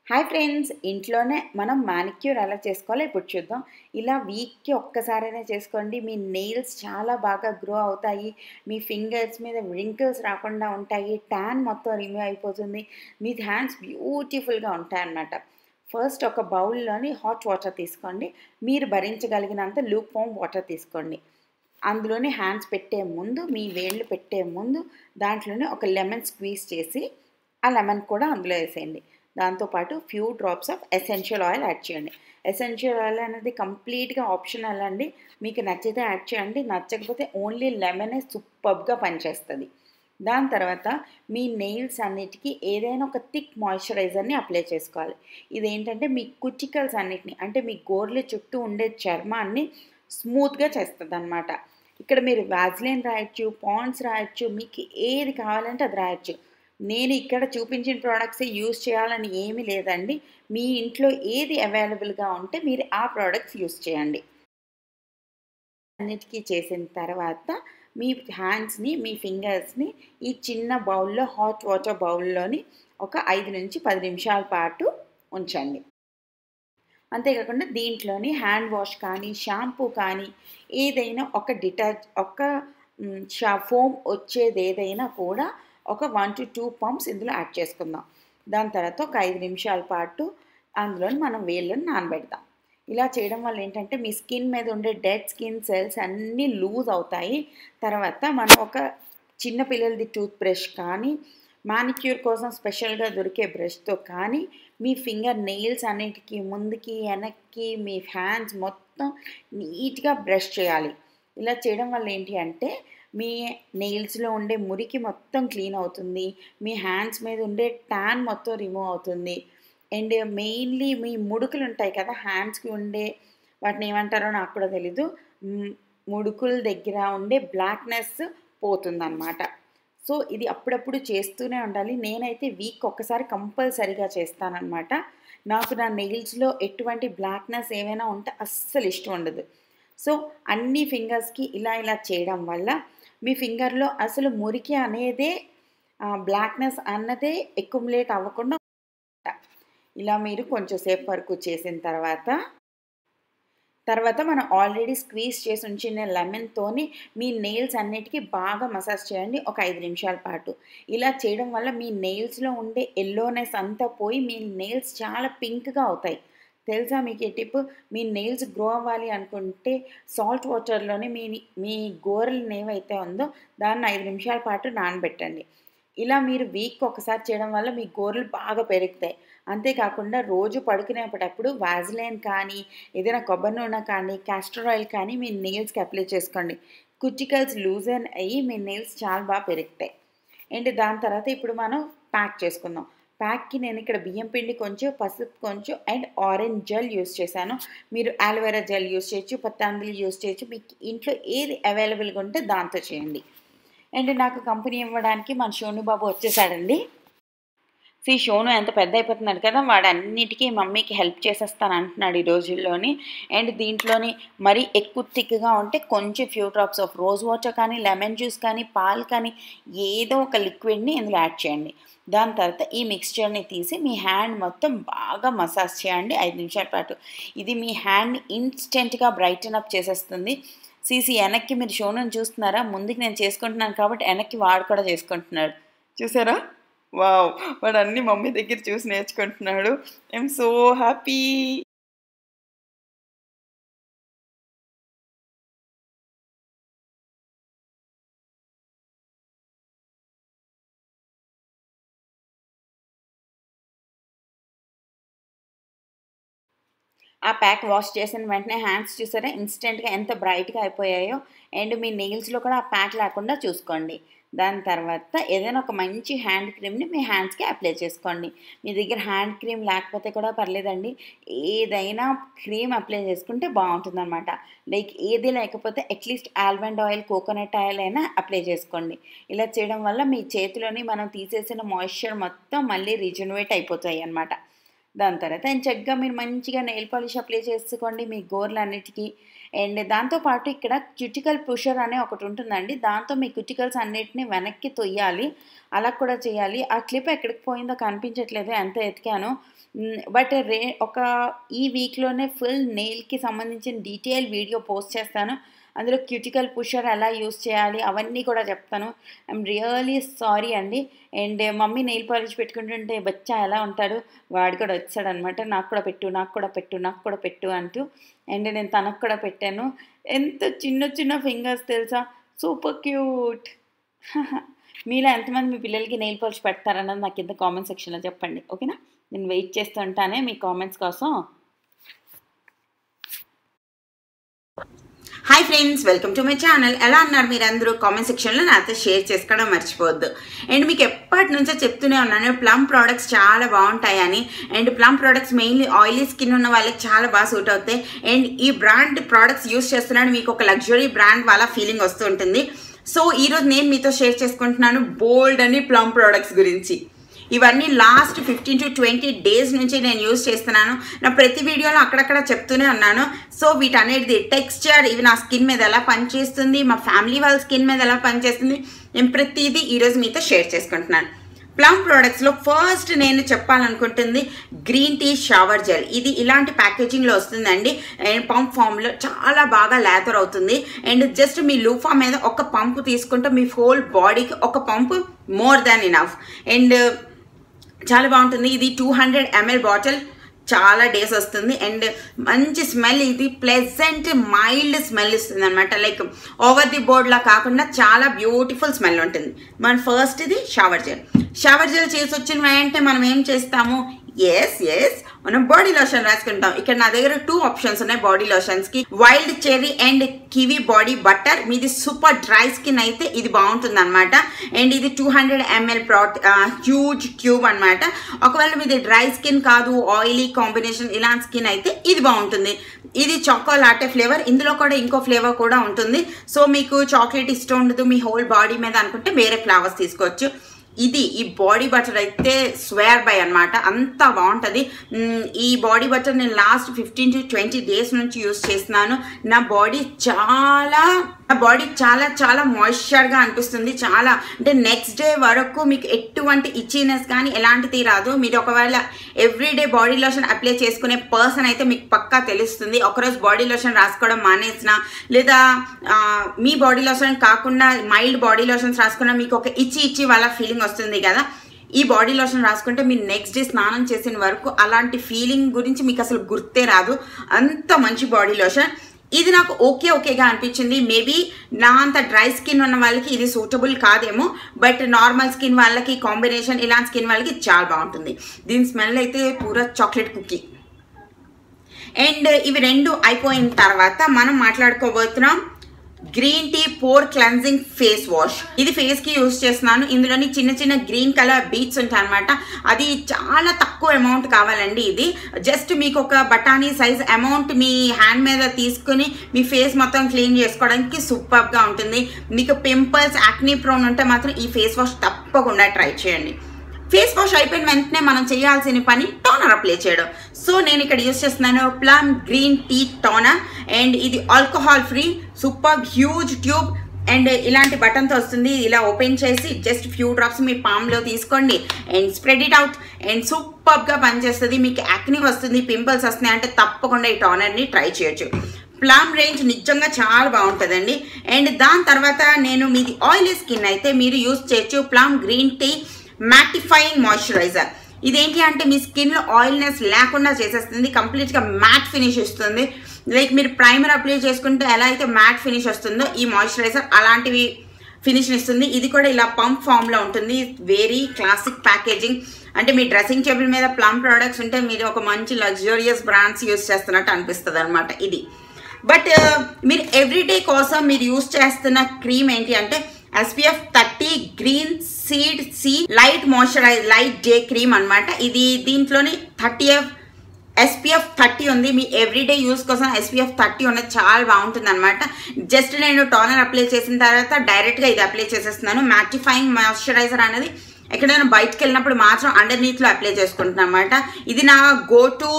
hi friends ఇంట్లోనే మనం manicure ఎలా చేసుకోవాలో ఇప్పుడు చూద్దాం ఇలా వీక్కి ఒక్కసారైనా చేసుకోండి మీ నెయిల్స్ చాలా బాగా గ్రో అవుతాయి మీ ఫింగర్స్ మీద రింకిల్స్ రాకుండా ఉంటాయి ట్యాన్ మొత్తం రిమూవ్ అయిపోతుంది మీ హ్యాండ్స్ బ్యూటిఫుల్గా ఉంటాయి అన్నమాట ఫస్ట్ ఒక బౌల్లోని హాట్ వాటర్ తీసుకోండి మీరు భరించగలిగినంత లూప్ ఫామ్ వాటర్ తీసుకోండి అందులోనే హ్యాండ్స్ పెట్టే ముందు మీ వేళ్ళు పెట్టే ముందు దాంట్లోనే ఒక లెమన్ స్క్వీజ్ చేసి ఆ లెమన్ కూడా అందులో వేసేయండి దాంతోపాటు few drops of essential oil add చేయండి ఎసెన్షియల్ ఆయిల్ అనేది కంప్లీట్గా ఆప్షనల్ అండి మీకు నచ్చితే యాడ్ చేయండి నచ్చకపోతే ఓన్లీ లెమనే సూపర్గా పనిచేస్తుంది దాని తర్వాత మీ నెయిల్స్ అన్నిటికీ ఏదైనా ఒక థిక్ మాయిశ్చరైజర్ని అప్లై చేసుకోవాలి ఇదేంటంటే మీ కుచికల్స్ అన్నిటిని అంటే మీ గోర్ల చుట్టూ ఉండే చర్మాన్ని స్మూత్గా చేస్తుంది అనమాట ఇక్కడ మీరు వ్యాజ్లైన్ రాయొచ్చు పాండ్స్ రాయొచ్చు మీకు ఏది కావాలంటే అది రాయొచ్చు నేను ఇక్కడ చూపించిన ప్రోడక్ట్స్ యూజ్ చేయాలని ఏమీ లేదండి మీ ఇంట్లో ఏది అవైలబుల్గా ఉంటే మీరు ఆ ప్రోడక్ట్స్ యూజ్ చేయండి అన్నిటికీ చేసిన తర్వాత మీ హ్యాండ్స్ని మీ ఫింగర్స్ని ఈ చిన్న బౌల్లో హాట్ వాటర్ బౌల్లోని ఒక ఐదు నుంచి పది నిమిషాల పాటు ఉంచండి అంతేకాకుండా దీంట్లోని హ్యాండ్ వాష్ కానీ షాంపూ కానీ ఏదైనా ఒక డిటర్జ్ ఒక షా ఫోమ్ వచ్చేది ఏదైనా కూడా ఒక వన్ టు టూ పంప్స్ ఇందులో యాడ్ చేసుకుందాం దాని తర్వాత ఒక ఐదు నిమిషాల పాటు అందులో మనం వేళ్ళని నానబెడదాం ఇలా చేయడం వల్ల ఏంటంటే మీ స్కిన్ మీద ఉండే డెడ్ స్కిన్ సెల్స్ అన్నీ లూజ్ అవుతాయి తర్వాత మనం ఒక చిన్న పిల్లలది టూత్ బ్రష్ కానీ మానిక్యూర్ కోసం స్పెషల్గా దొరికే బ్రష్తో కానీ మీ ఫింగర్ నెయిల్స్ అన్నిటికీ ముందుకి వెనక్కి మీ హ్యాండ్స్ మొత్తం నీట్గా బ్రష్ చేయాలి ఇలా చేయడం వల్ల ఏంటి అంటే మీ నెయిల్స్లో ఉండే మురికి మొత్తం క్లీన్ అవుతుంది మీ హ్యాండ్స్ మీద ఉండే ట్యాన్ మొత్తం రిమూవ్ అవుతుంది అండ్ మెయిన్లీ మీ ముడుకులు ఉంటాయి కదా హ్యాండ్స్కి ఉండే వాటిని ఏమంటారో నాకు కూడా తెలీదు ముడుకుల దగ్గర ఉండే బ్లాక్నెస్ పోతుందన్నమాట సో ఇది అప్పుడప్పుడు చేస్తూనే ఉండాలి నేనైతే వీక్ ఒక్కసారి కంపల్సరీగా చేస్తానన్నమాట నాకు నా నెయిల్స్లో ఎటువంటి బ్లాక్నెస్ ఏమైనా ఉంటే అస్సలు ఇష్టం ఉండదు సో అన్ని ఫింగర్స్కి ఇలా ఇలా చేయడం వల్ల మీ ఫింగర్లో అసలు మురికి అనేదే బ్లాక్నెస్ అన్నదే ఎక్యుములేట్ అవ్వకుండా ఇలా మీరు కొంచెం సేపు వరకు చేసిన తర్వాత తర్వాత మనం ఆల్రెడీ స్క్వీజ్ చేసి ఉంచిన లెమన్తోని మీ నెయిల్స్ అన్నిటికీ బాగా మసాజ్ చేయండి ఒక ఐదు నిమిషాల పాటు ఇలా చేయడం వల్ల మీ నెయిల్స్లో ఉండే ఎల్లోనెస్ అంతా పోయి మీ నెయిల్స్ చాలా పింక్గా అవుతాయి తెలుసా మీకు ఈ టిప్ మీ నెయిల్స్ గ్రో అవ్వాలి అనుకుంటే సాల్ట్ వాటర్లోనే మీ మీ గోరలు ఏవైతే ఉందో దాన్ని ఐదు నిమిషాల పాటు నానబెట్టండి ఇలా మీరు వీక్ ఒకసారి చేయడం వల్ల మీ గోర్లు బాగా పెరుగుతాయి అంతేకాకుండా రోజు పడుకునేటప్పుడు వాజ్లైన్ కానీ ఏదైనా కొబ్బరి నూనె కానీ క్యాస్టర్ ఆయిల్ కానీ మీ నెయిల్స్కి అప్లై చేసుకోండి కుటికల్స్ లూజన్ అయ్యి మీ నెయిల్స్ చాలా బాగా పెరుగుతాయి అండ్ దాని తర్వాత ఇప్పుడు మనం ప్యాక్ చేసుకుందాం ప్యాక్కి నేను ఇక్కడ బియ్యం పిండి కొంచెం పసుపు కొంచెం అండ్ ఆరెంజ్ జెల్ యూస్ చేశాను మీరు ఆలోవెరా జెల్ యూస్ చేయొచ్చు పత్తాంజలి యూస్ చేయొచ్చు మీకు ఇంట్లో ఏది అవైలబుల్గా ఉంటే దాంతో చేయండి అండ్ నాకు కంపెనీ ఇవ్వడానికి మన షోను బాబు వచ్చేసాడండి సి షోను ఎంత పెద్ద అయిపోతున్నాడు కదా వాడు అన్నిటికీ మమ్మీకి హెల్ప్ చేసేస్తాను అంటున్నాడు ఈ రోజుల్లోని అండ్ దీంట్లోని మరీ ఎక్కువ థిక్గా ఉంటే కొంచెం few drops of rose water కానీ లెమన్ జ్యూస్ కానీ పాలు కానీ ఏదో ఒక లిక్విడ్ని ఇందులో యాడ్ చేయండి దాని తర్వాత ఈ మిక్స్చర్ని తీసి మీ హ్యాండ్ మొత్తం బాగా మసాజ్ చేయండి ఐదు నిమిషాల పాటు ఇది మీ హ్యాండ్ని ఇన్స్టెంట్గా బ్రైటన్ అప్ చేసేస్తుంది సీసీ వెనక్కి మీరు షోను చూస్తున్నారా ముందుకు నేను చేసుకుంటున్నాను కాబట్టి వెనక్కి వాడు కూడా చేసుకుంటున్నాడు చూసారా వావ్ వాడు అన్ని మమ్మీ దగ్గర చూసి నేర్చుకుంటున్నాడు ఐఎమ్ సో హ్యాపీ ఆ ప్యాక్ వాష్ చేసిన వెంటనే హ్యాండ్స్ చూసారా ఇన్స్టెంట్గా ఎంత బ్రైట్గా అయిపోయాయో అండ్ మీ నెయిల్స్లో కూడా ఆ ప్యాక్ లేకుండా చూసుకోండి దాని తర్వాత ఏదైనా ఒక మంచి హ్యాండ్ క్రీమ్ని మీ హ్యాండ్స్కి అప్లై చేసుకోండి మీ దగ్గర హ్యాండ్ క్రీమ్ లేకపోతే కూడా పర్లేదండి ఏదైనా క్రీమ్ అప్లై చేసుకుంటే బాగుంటుంది అనమాట లైక్ ఏది లేకపోతే at least almond oil coconut oil అయినా అప్లై చేసుకోండి ఇలా చేయడం వల్ల మీ చేతిలోని మనం తీసేసిన మాయిశ్చర్ మొత్తం మళ్ళీ రిజనవేట్ అయిపోతాయి అనమాట దాని తర్వాత చక్కగా మీరు మంచిగా నెయిల్ పాలిష్ అప్లై చేసుకోండి మీ గోర్లు అన్నిటికీ అండ్ దాంతోపాటు ఇక్కడ క్యూటికల్ పుషర్ అనే ఒకటి ఉంటుందండి దాంతో మీ క్యూటికల్స్ అన్నిటిని వెనక్కి తొయ్యాలి అలా కూడా చేయాలి ఆ క్లిప్ ఎక్కడికి పోయిందో కనిపించట్లేదు ఎంత ఎతికాను బట్ రే ఒక ఈ వీక్లోనే ఫుల్ నెయిల్కి సంబంధించిన డీటెయిల్ వీడియో పోస్ట్ చేస్తాను అందులో క్యూటికల్ పుషర్ ఎలా యూస్ చేయాలి అవన్నీ కూడా చెప్తాను ఐఎమ్ రియలీ సారీ అండి అండ్ మమ్మీ నెయిల్ పాలిష్ పెట్టుకుంటుంటే బచ్చా ఎలా ఉంటాడు వాడు కూడా వచ్చాడు అనమాట నాకు కూడా పెట్టు నాకు కూడా పెట్టు నాకు కూడా పెట్టు అంటూ అండ్ నేను తనకు కూడా పెట్టాను ఎంత చిన్న చిన్న ఫింగర్స్ తెలుసా సూపర్ క్యూట్ మీలో ఎంతమంది మీ పిల్లలకి నెయిల్ పాలిష్ పెడతారన్నది నాకు కింద కామెంట్ సెక్షన్లో చెప్పండి ఓకేనా నేను వెయిట్ చేస్తూ ఉంటానే మీ కామెంట్స్ కోసం hi friends welcome to my channel ఎలా అన్నారు మీరు అందరూ కామెంట్ సెక్షన్లో నాతో షేర్ చేసుకోవడం మర్చిపోవద్దు అండ్ మీకు ఎప్పటి నుంచో చెప్తూనే ఉన్నాను ప్లమ్ ప్రోడక్ట్స్ చాలా బాగుంటాయని and Plum products mainly oily skin ఉన్న వాళ్ళకి చాలా బాగా సూట్ అవుతాయి అండ్ ఈ బ్రాండ్ ప్రోడక్ట్స్ యూస్ చేస్తున్నాడు మీకు ఒక లగ్జరీ బ్రాండ్ వాళ్ళ ఫీలింగ్ వస్తూ ఉంటుంది సో ఈరోజు నేను మీతో షేర్ చేసుకుంటున్నాను బోల్డ్ అని ప్లమ్ ప్రోడక్ట్స్ గురించి ఇవన్నీ last fifteen to twenty days నుంచి నేను యూజ్ చేస్తున్నాను నా ప్రతి వీడియోలో అక్కడక్కడ చెప్తూనే ఉన్నాను సో వీటన్నిటిది టెక్స్చర్ ఇవి నా స్కిన్ మీద ఎలా పనిచేస్తుంది మా ఫ్యామిలీ వాళ్ళ స్కిన్ మీద ఎలా పనిచేస్తుంది నేను ప్రతిదీ ఈరోజు మీతో షేర్ చేసుకుంటున్నాను ప్లమ్ ప్రోడక్ట్స్లో ఫస్ట్ నేను చెప్పాలనుకుంటుంది గ్రీన్ టీ షవర్ జెల్ ఇది ఇలాంటి ప్యాకేజింగ్లో వస్తుందండి అండ్ పంప్ ఫామ్లో చాలా బాగా లేతర్ అవుతుంది అండ్ జస్ట్ మీ లూఫా మీద ఒక పంపు తీసుకుంటే మీ హోల్ బాడీకి ఒక pump more than enough and చాలా బాగుంటుంది ఇది టూ హండ్రెడ్ ఎంఎల్ బాటిల్ చాలా డేస్ వస్తుంది అండ్ మంచి స్మెల్ ఇది ప్లెజెంట్ మైల్డ్ స్మెల్ ఇస్తుంది అనమాట లైక్ ఓవర్ ది బోర్డ్లా కాకుండా చాలా బ్యూటిఫుల్ స్మెల్ ఉంటుంది మన ఫస్ట్ ఇది షవర్ జెల్ షవర్ జెల్ చేసి వచ్చిన వెంటనే మనం ఏం చేస్తాము ఎస్ ఎస్ మనం బాడీ లోషన్ రాసుకుంటాం ఇక్కడ నా దగ్గర టూ ఆప్షన్స్ ఉన్నాయి బాడీ లోషన్స్ కి wild cherry and kiwi body butter మీది సూపర్ డ్రై స్కిన్ అయితే ఇది బాగుంటుంది అనమాట అండ్ ఇది టూ హండ్రెడ్ ఎంఎల్ ప్రాట్ హ్యూజ్ క్యూబ్ అనమాట ఒకవేళ మీది డ్రై స్కిన్ కాదు ఆయిలీ కాంబినేషన్ ఇలాంటి స్కిన్ అయితే ఇది బాగుంటుంది ఇది చాకో లాటే ఫ్లేవర్ ఇందులో కూడా ఇంకో ఫ్లేవర్ కూడా ఉంటుంది సో మీకు చాక్లెట్ ఇష్టం ఉండదు మీ హోల్ బాడీ మీద అనుకుంటే వేరే ఫ్లేవర్స్ తీసుకోవచ్చు ఇది ఈ బాడీ బటర్ అయితే స్వేర్ బై అనమాట అంత బాగుంటుంది ఈ బాడీ బటర్ నేను last fifteen to twenty days నుంచి యూస్ చేస్తున్నాను నా బాడీ చాలా నా బాడీ చాలా చాలా మాయిశ్చర్గా అనిపిస్తుంది చాలా అంటే నెక్స్ట్ డే వరకు మీకు ఎటువంటి ఇచ్చినెస్ కానీ ఎలాంటిది రాదు మీరు ఒకవేళ ఎవ్రీడే బాడీ లోషన్ అప్లై చేసుకునే పర్సన్ అయితే మీకు పక్కా తెలుస్తుంది ఒకరోజు బాడీ లోషన్ రాసుకోవడం మానేసిన లేదా మీ బాడీ లోషన్ కాకుండా మైల్డ్ బాడీ లోషన్స్ రాసుకున్న మీకు ఒక ఇచ్చి ఇచ్చి వాళ్ళ ఫీలింగ్ వస్తుంది కదా ఈ బాడీ లోషన్ రాసుకుంటే మీరు నెక్స్ట్ డే స్నానం చేసిన వరకు అలాంటి ఫీలింగ్ గురించి మీకు అసలు గుర్తే రాదు అంత మంచి బాడీ లోషన్ ఇది నాకు ఓకే ఓకేగా అనిపించింది మేబీ నా అంత డ్రై స్కిన్ ఉన్న వాళ్ళకి ఇది సూటబుల్ కాదేమో బట్ నార్మల్ స్కిన్ వాళ్ళకి కాంబినేషన్ ఇలాంటి స్కిన్ వాళ్ళకి చాలా బాగుంటుంది దీని స్మెల్ అయితే పూరా చాక్లెట్ కుకీ అండ్ ఇవి రెండు అయిపోయిన తర్వాత మనం మాట్లాడుకోబోతున్నాం green tea pore cleansing face wash ఇది ఫేస్ కి యూస్ చేస్తున్నాను ఇందులోని చిన్న చిన్న గ్రీన్ కలర్ బీట్స్ ఉంటాయి అనమాట అది చాలా తక్కువ అమౌంట్ కావాలండి ఇది జస్ట్ మీకు ఒక బఠానీ సైజ్ అమౌంట్ మీ హ్యాండ్ మీద తీసుకుని మీ ఫేస్ మొత్తం క్లీన్ చేసుకోవడానికి సూపర్ గా ఉంటుంది మీకు పింపుల్స్ యాక్నీ ప్రోన్ ఉంటే మాత్రం ఈ ఫేస్ వాష్ తప్పకుండా ట్రై చేయండి ఫేస్ వాష్ అయిపోయిన వెంటనే మనం చేయాల్సిన పని టోనర్ అప్లై చేయడం సో నేను ఇక్కడ యూస్ చేస్తున్నాను Plum green tea toner and ఇది alcohol free super huge tube and ఇలాంటి బటన్తో వస్తుంది ఇలా ఓపెన్ చేసి జస్ట్ ఫ్యూ డ్రాప్స్ మీ పామ్లో తీసుకోండి and spread it out and సూపర్గా పనిచేస్తుంది మీకు యాక్ని వస్తుంది పింపుల్స్ వస్తున్నాయి అంటే తప్పకుండా ఈ టోనర్ని ట్రై చేయొచ్చు ప్లామ్ రేంజ్ నిజంగా చాలా బాగుంటుందండి అండ్ దాని తర్వాత నేను మీది ఆయిలీ స్కిన్ అయితే మీరు యూస్ చేయొచ్చు Plum green tea mattifying moisturiser ఇదేంటి అంటే మీ స్కిన్లో ఆయిల్నెస్ లేకుండా చేసేస్తుంది కంప్లీట్గా మ్యాట్ ఫినిష్ ఇస్తుంది లైక్ మీరు ప్రైమర్ అప్లై చేసుకుంటే ఎలా అయితే మ్యాట్ ఫినిష్ వస్తుందో ఈ మాయిశ్చరైజర్ అలాంటివి ఫినిష్ ఇస్తుంది ఇది కూడా ఇలా పంప్ ఫామ్లో ఉంటుంది వెరీ క్లాసిక్ ప్యాకేజింగ్ అంటే మీ డ్రెస్సింగ్ టేబుల్ మీద ప్లమ్ ప్రోడక్ట్స్ ఉంటే మీరు ఒక మంచి లగ్జరియస్ బ్రాండ్స్ యూస్ చేస్తున్నట్టు అనిపిస్తుంది అనమాట ఇది బట్ మీరు ఎవ్రీడే కోసం మీరు యూస్ చేస్తున్న క్రీమ్ ఏంటి అంటే SPF thirty green seed C light moisturise light day cream అనమాట ఇది దీంట్లోని థర్టీ ఎఫ్ ఎస్పీఎఫ్ థర్టీ ఉంది మీ ఎవ్రీడే యూస్ కోసం ఎస్పీఎఫ్ థర్టీ ఉన్నది చాలా బాగుంటుంది అనమాట జస్ట్ నేను టోనర్ అప్లై చేసిన తర్వాత డైరెక్ట్గా ఇది అప్లై చేసేస్తున్నాను మ్యాటిఫైయింగ్ మాయిశ్చరైజర్ అనేది ఎక్కడైనా బయటకు వెళ్ళినప్పుడు మాత్రం అండర్ నీత్లో అప్లై చేసుకుంటున్నాను అనమాట ఇది నా go to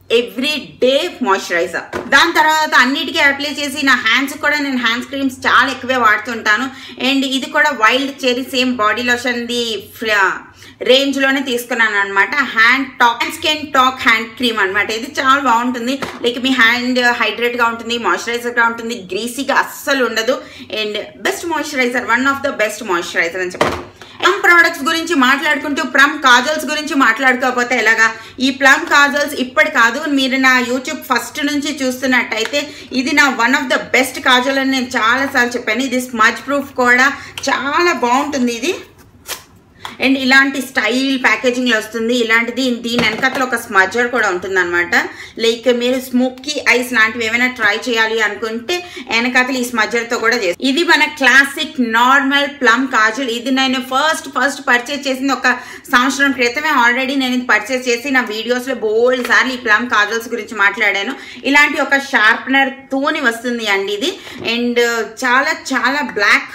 every day moisturiser దాని తర్వాత అన్నిటికీ అప్లై చేసి నా హ్యాండ్స్ కూడా నేను హ్యాండ్స్ క్రీమ్స్ చాలా ఎక్కువే వాడుతుంటాను అండ్ ఇది కూడా వైల్డ్ చెరీ సేమ్ బాడీ లోషన్ది రేంజ్లోనే తీసుకున్నాను అనమాట hand talk skin talk hand cream అనమాట ఇది చాలా బాగుంటుంది లైక్ మీ హ్యాండ్ హైడ్రేట్గా ఉంటుంది మాయిశ్చరైజర్గా ఉంటుంది గ్రీసీగా అస్సలు ఉండదు and best moisturiser one of the best moisturiser అని చెప్పాలి ప్లమ్ ప్రోడక్ట్స్ గురించి మాట్లాడుకుంటూ ప్లమ్ కాజల్స్ గురించి మాట్లాడుకోకపోతే ఎలాగా ఈ ప్లమ్ కాజల్స్ ఇప్పటి కాదు మీరు నా యూట్యూబ్ ఫస్ట్ నుంచి చూస్తున్నట్టయితే ఇది నా one of the best kajal అని నేను చాలాసార్లు చెప్పాను ఇది స్మజ్ ప్రూఫ్ కూడా చాలా బాగుంటుంది ఇది అండ్ ఇలాంటి స్టైల్ ప్యాకేజింగ్లో వస్తుంది ఇలాంటిది దీని వెనకతలో ఒక స్మజర్ కూడా ఉంటుంది అనమాట లైక్ మీరు స్మోకీ ఐస్ లాంటివి ఏమైనా ట్రై చేయాలి అనుకుంటే వెనకతలు ఈ స్మజర్తో కూడా చేస్తారు ఇది మన క్లాసిక్ నార్మల్ ప్లమ్ కాజల్ ఇది నేను ఫస్ట్ ఫస్ట్ పర్చేస్ చేసింది ఒక సంవత్సరం క్రితమే ఆల్రెడీ నేను ఇది పర్చేస్ చేసి నా వీడియోస్లో బోల్డ్ సార్లు ఈ ప్లమ్ కాజల్స్ గురించి మాట్లాడాను ఇలాంటి ఒక షార్ప్నర్ తోని వస్తుంది అండి ఇది అండ్ చాలా చాలా బ్లాక్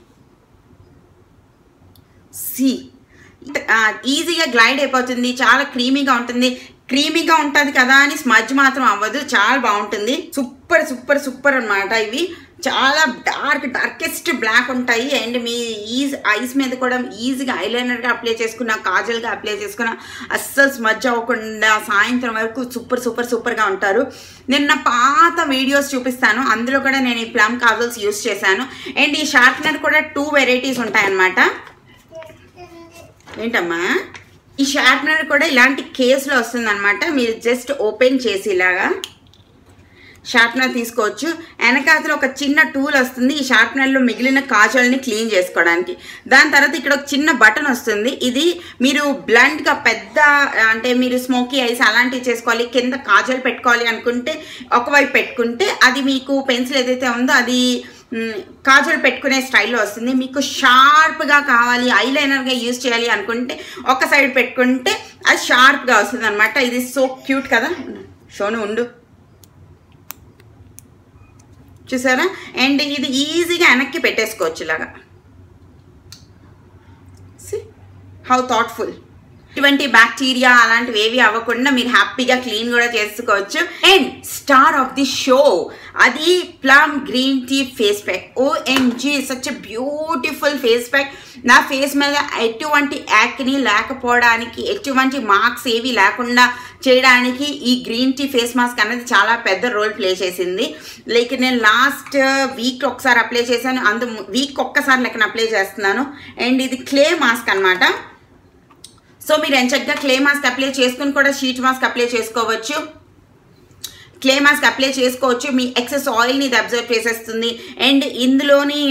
సి ఈజీగా గ్లైడ్ అయిపోతుంది చాలా క్రీమీగా ఉంటుంది క్రీమీగా ఉంటుంది కదా అని స్మజ్ మాత్రం అవ్వదు చాలా బాగుంటుంది సూపర్ సూపర్ సూపర్ అనమాట ఇవి చాలా డార్క్ డార్కెస్ట్ బ్లాక్ ఉంటాయి అండ్ మీ ఈజ్ ఐస్ మీద కూడా ఈజీగా ఐలైనర్గా అప్లై చేసుకున్న కాజల్గా అప్లై చేసుకున్న అస్సలు స్మజ్ అవ్వకుండా సాయంత్రం వరకు సూపర్ సూపర్ సూపర్గా ఉంటారు నేను నా పాత వీడియోస్ చూపిస్తాను అందులో కూడా నేను ఈ ప్లమ్ కాజల్స్ యూస్ చేశాను అండ్ ఈ షార్ప్నర్ కూడా టూ వెరైటీస్ ఉంటాయన్నమాట ఏంటమ్మా ఈ షార్ప్నర్ కూడా ఇలాంటి కేసులో వస్తుందన్నమాట మీరు జస్ట్ ఓపెన్ చేసి ఇలాగా షార్ప్నర్ తీసుకోవచ్చు వెనకాతలో ఒక చిన్న టూల్ వస్తుంది ఈ షార్ప్నర్లో మిగిలిన కాజల్ని క్లీన్ చేసుకోవడానికి దాని తర్వాత ఇక్కడ ఒక చిన్న బటన్ వస్తుంది ఇది మీరు బ్లండ్గా పెద్ద అంటే మీరు స్మోకీ ఐస్ అలాంటివి చేసుకోవాలి కింద కాజల్ పెట్టుకోవాలి అనుకుంటే ఒకవైపు పెట్టుకుంటే అది మీకు పెన్సిల్ ఏదైతే ఉందో అది మ్, కాజల్ పెట్టుకునే స్టైల్లో వస్తుంది మీకు షార్ప్గా కావాలి ఐలైనర్గా యూజ్ చేయాలి అనుకుంటే ఒక సైడ్ పెట్టుకుంటే అది షార్ప్గా వస్తుంది అనమాట ఇది సో క్యూట్ కదా షోను ఉండు చూసారా అండ్ ఇది ఈజీగా వెనక్కి పెట్టేసుకోవచ్చు ఇలాగా హౌ థాట్ఫుల్ ఇటువంటి బ్యాక్టీరియా అలాంటివి ఏవి అవ్వకుండా మీరు హ్యాపీగా క్లీన్ కూడా చేసుకోవచ్చు and star of the show అది Plum green tea face pack OMG such beautiful face pack నా ఫేస్ మీద ఎటువంటి యాక్ని లేకపోవడానికి ఎటువంటి మార్క్స్ ఏవి లేకుండా చేయడానికి ఈ గ్రీన్ టీ ఫేస్ మాస్క్ అనేది చాలా పెద్ద రోల్ ప్లే చేసింది లైక్ నేను లాస్ట్ వీక్ ఒకసారి అప్లై చేశాను అందు వీక్ ఒక్కసారి లెక్కన అప్లై చేస్తున్నాను అండ్ ఇది క్లే మాస్క్ అన్నమాట సో మీరు ఎంచక్గా క్లే మాస్క్ అప్లై చేసుకుని కూడా షీట్ మాస్క్ అప్లై చేసుకోవచ్చు క్లే మాస్క్ అప్లై చేసుకోవచ్చు మీ ఎక్సెస్ ఆయిల్ని ఇది అబ్జర్వ్ చేసేస్తుంది అండ్ ఇందులోని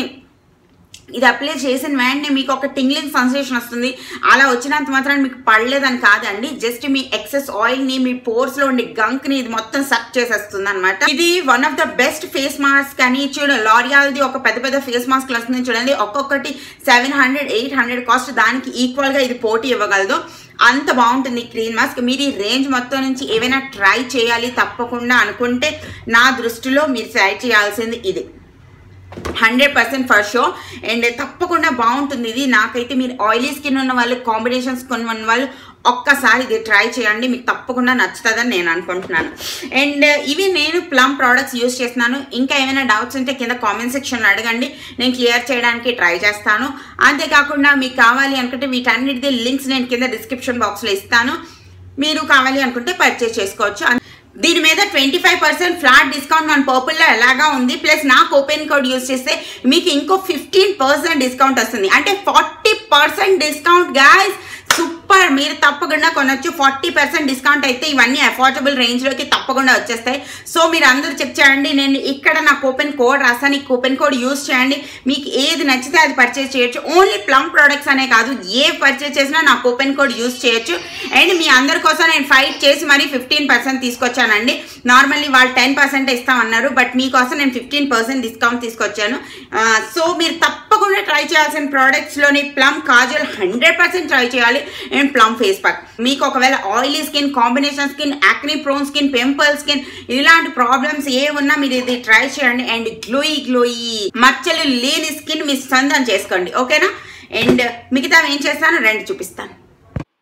ఇది అప్లై చేసిన వెంటనే మీకు ఒక టింగ్లింగ్ సెన్సేషన్ వస్తుంది అలా వచ్చినంత మాత్రం మీకు పడలేదని కాదండి జస్ట్ మీ ఎక్సెస్ ఆయిల్ ని మీ పోర్స్ లో ఉండే గంక్ ని ఇది మొత్తం సక్ చేసేస్తుంది అనమాట ఇది one of the best face mask అని చూడ లారియాల్ ది ఒక పెద్ద పెద్ద ఫేస్ మాస్క్ వస్తుంది చూడండి ఒక్కొక్కటి seven hundred eight hundred cost దానికి ఈక్వల్ గా ఇది పోటీ ఇవ్వగలదు అంత బాగుంటుంది క్రీమ్ మాస్క్ మీరు ఈ రేంజ్ మొత్తం నుంచి ఏవైనా ట్రై చేయాలి తప్పకుండా అనుకుంటే నా దృష్టిలో మీరు ట్రై చేయాల్సింది ఇది hundred percent for sure and తప్పకుండా బాగుంటుంది ఇది నాకైతే మీరు ఆయిలీ స్కిన్ ఉన్న వాళ్ళు కాంబినేషన్స్ కొన్ని ఉన్న వాళ్ళు ఒక్కసారి ఇది ట్రై చేయండి మీకు తప్పకుండా నచ్చుతుందని నేను అనుకుంటున్నాను అండ్ ఇవి నేను ప్లమ్ ప్రోడక్ట్స్ యూస్ చేస్తున్నాను ఇంకా ఏమైనా డౌట్స్ ఉంటే కింద కామెంట్ సెక్షన్లో అడగండి నేను క్లియర్ చేయడానికి ట్రై చేస్తాను అంతేకాకుండా మీకు కావాలి అనుకుంటే వీటన్నిటిది లింక్స్ నేను కింద డిస్క్రిప్షన్ బాక్స్లో ఇస్తాను మీరు కావాలి అనుకుంటే పర్చేస్ చేసుకోవచ్చు దీని మీద twenty five percent flat discount మన పర్పుల్లో ఎలాగా ఉంది ప్లస్ నా కూపెన్ కోడ్ యూస్ చేస్తే మీకు ఇంకో ఫిఫ్టీన్ పర్సెంట్ డిస్కౌంట్ వస్తుంది అంటే forty percent discount guys super మీరు తప్పకుండా కొనొచ్చు ఫార్టీ పర్సెంట్ డిస్కౌంట్ అయితే ఇవన్నీ అఫోర్డబుల్ రేంజ్లోకి తప్పకుండా వచ్చేస్తాయి సో మీరు అందరూ చెక్ చేయండి నేను ఇక్కడ నా కూపెన్ కోడ్ రాస్తాను ఈ కూపెన్ కోడ్ యూస్ చేయండి మీకు ఏది నచ్చితే అది పర్చేస్ చేయొచ్చు ఓన్లీ ప్లమ్ ప్రోడక్ట్స్ అనే కాదు ఏ పర్చేస్ చేసినా నా కూపెన్ కోడ్ యూస్ చేయొచ్చు అండ్ మీ అందరి కోసం నేను ఫైట్ చేసి మరీ ఫిఫ్టీన్ పర్సెంట్ తీసుకొచ్చానండి నార్మల్లీ వాళ్ళు టెన్ పర్సెంట్ ఇస్తామన్నారు బట్ మీకోసం నేను ఫిఫ్టీన్ పర్సెంట్ డిస్కౌంట్ తీసుకొచ్చాను సో మీరు తప్పకుండా ట్రై చేయాల్సిన ప్రోడక్ట్స్లోని Plum kajal hundred percent try చేయాలి అండ్ ప్లమ్ ఫేస్ ప్యాక్ మీకు ఒకవేళ oily skin combination skin acne prone skin pimple skin ఇలాంటి ప్రాబ్లమ్స్ ఏ ఉన్నా మీరు ఇది ట్రై చేయండి అండ్ గ్లోయి గ్లోయి మచ్చలు లేని స్కిన్ మీ సొంతం చేసుకోండి ఓకేనా అండ్ మిగతా ఏం చేస్తాను రెండు చూపిస్తాను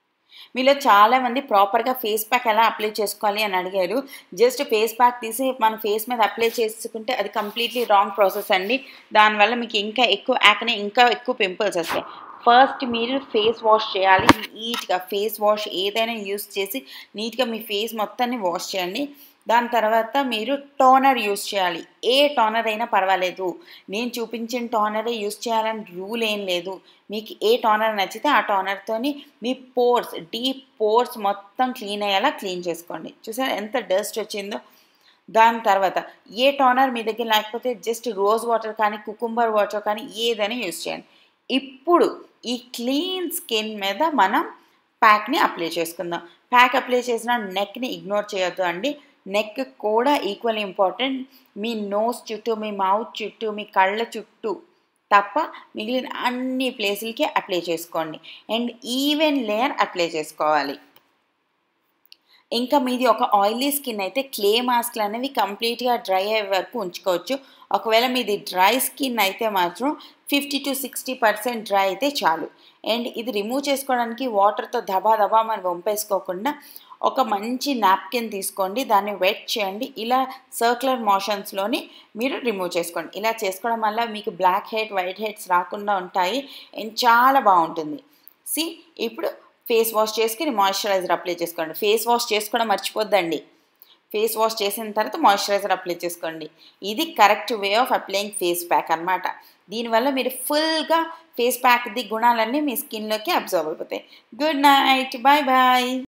మీలో చాలామంది ప్రాపర్గా ఫేస్ ప్యాక్ ఎలా అప్లై చేసుకోవాలి అని అడిగారు జస్ట్ ఫేస్ ప్యాక్ తీసి మన ఫేస్ మీద అప్లై చేసుకుంటే అది కంప్లీట్లీ రాంగ్ ప్రాసెస్ అండి దానివల్ల మీకు ఇంకా ఎక్కువ యాక్నే ఇంకా ఎక్కువ పింపుల్స్ వస్తాయి ఫస్ట్ మీరు ఫేస్ వాష్ చేయాలి నీట్గా ఫేస్ వాష్ ఏదైనా యూస్ చేసి నీట్గా మీ ఫేస్ మొత్తాన్ని వాష్ చేయండి దాని తర్వాత మీరు టోనర్ యూస్ చేయాలి ఏ టోనర్ అయినా పర్వాలేదు నేను చూపించిన టోనరే యూస్ చేయాలని రూల్ ఏం లేదు మీకు ఏ టోనర్ నచ్చితే ఆ టోనర్తోని మీ పోర్స్ డీప్ పోర్స్ మొత్తం క్లీన్ అయ్యేలా క్లీన్ చేసుకోండి చూసారా ఎంత డస్ట్ వచ్చిందో దాని తర్వాత ఏ టోనర్ మీ దగ్గర లేకపోతే జస్ట్ రోజ్ వాటర్ కానీ కుకుంబర్ వాటర్ కానీ ఏదైనా యూస్ చేయండి ఇప్పుడు ఈ క్లీన్ స్కిన్ మీద మనం ప్యాక్ని అప్లై చేసుకుందాం ప్యాక్ అప్లై చేసిన నెక్ని ఇగ్నోర్ చేయొద్దు అండి నెక్ కూడా ఈక్వల్ ఇంపార్టెంట్ మీ నోస్ చుట్టూ మీ మౌత్ చుట్టూ మీ కళ్ళ చుట్టూ తప్ప మిగిలిన అన్ని ప్లేసులకి అప్లై చేసుకోండి అండ్ ఈవెన్ లేయర్ అప్లై చేసుకోవాలి ఇంకా మీది ఒక ఆయిలీ స్కిన్ అయితే క్లే మాస్క్లు అనేవి కంప్లీట్గా డ్రై అయ్యే వరకు ఉంచుకోవచ్చు ఒకవేళ మీది డ్రై స్కిన్ అయితే మాత్రం fifty to sixty percent dry అయితే చాలు అండ్ ఇది రిమూవ్ చేసుకోవడానికి వాటర్తో దబా దబా మనం వంపేసుకోకుండా ఒక మంచి నాప్కిన్ తీసుకోండి దాన్ని వెట్ చేయండి ఇలా సర్క్యులర్ మోషన్స్లోని మీరు రిమూవ్ చేసుకోండి ఇలా చేసుకోవడం వల్ల మీకు బ్లాక్ హెడ్ వైట్ హెడ్స్ రాకుండా ఉంటాయి అండ్ చాలా బాగుంటుంది సి ఇప్పుడు ఫేస్ వాష్ చేసుకుని మాయిశ్చరైజర్ అప్లై చేసుకోండి ఫేస్ వాష్ చేసుకోవడం మర్చిపోద్దండి ఫేస్ వాష్ చేసిన తర్వాత మాయిశ్చరైజర్ అప్లై చేసుకోండి ఇది correct way of applying face pack అనమాట దీనివల్ల మీరు ఫుల్గా ఫేస్ ప్యాక్ది గుణాలన్నీ మీ స్కిన్లోకి అబ్జర్వ్ అయిపోతాయి గుడ్ నైట్ బాయ్ బాయ్